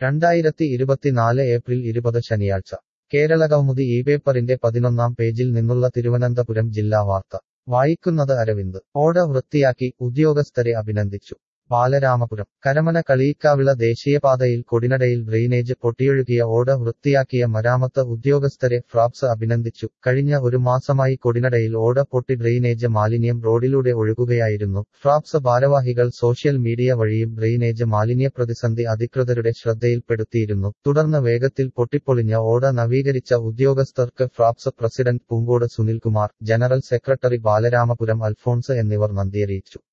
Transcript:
രണ്ടായിരത്തി ഇരുപത്തിനാല് ഏപ്രിൽ ഇരുപത് ശനിയാഴ്ച കേരളകൗമുദി ഈ പേപ്പറിന്റെ പതിനൊന്നാം പേജിൽ നിന്നുള്ള തിരുവനന്തപുരം ജില്ലാ വാർത്ത വായിക്കുന്നത് അരവിന്ദ് ഓട വൃത്തിയാക്കി ഉദ്യോഗസ്ഥരെ അഭിനന്ദിച്ചു ബാലരാമപുരം കരമന കളിയിക്കാവിള ദേശീയപാതയിൽ കൊടിനടയിൽ ഡ്രെയിനേജ് പൊട്ടിയൊഴുകിയ ഓട വൃത്തിയാക്കിയ മരാമത്ത് ഉദ്യോഗസ്ഥരെ ഫ്രാപ്സ് അഭിനന്ദിച്ചു കഴിഞ്ഞ ഒരു മാസമായി കൊടിനടയിൽ ഓട പൊട്ടി ഡ്രെയിനേജ് മാലിന്യം റോഡിലൂടെ ഒഴുകുകയായിരുന്നു ഫ്രാപ്സ് ഭാരവാഹികൾ സോഷ്യൽ മീഡിയ വഴിയും ഡ്രെയിനേജ് മാലിന്യ പ്രതിസന്ധി അധികൃതരുടെ ശ്രദ്ധയിൽപ്പെടുത്തിയിരുന്നു തുടർന്ന് വേഗത്തിൽ പൊട്ടിപ്പൊളിഞ്ഞ ഓട നവീകരിച്ച ഉദ്യോഗസ്ഥർക്ക് FRAPS president Poonkode Sunilkumar general secretary Balaramapuram Alphonse എന്നിവർ നന്ദിയറിയിച്ചു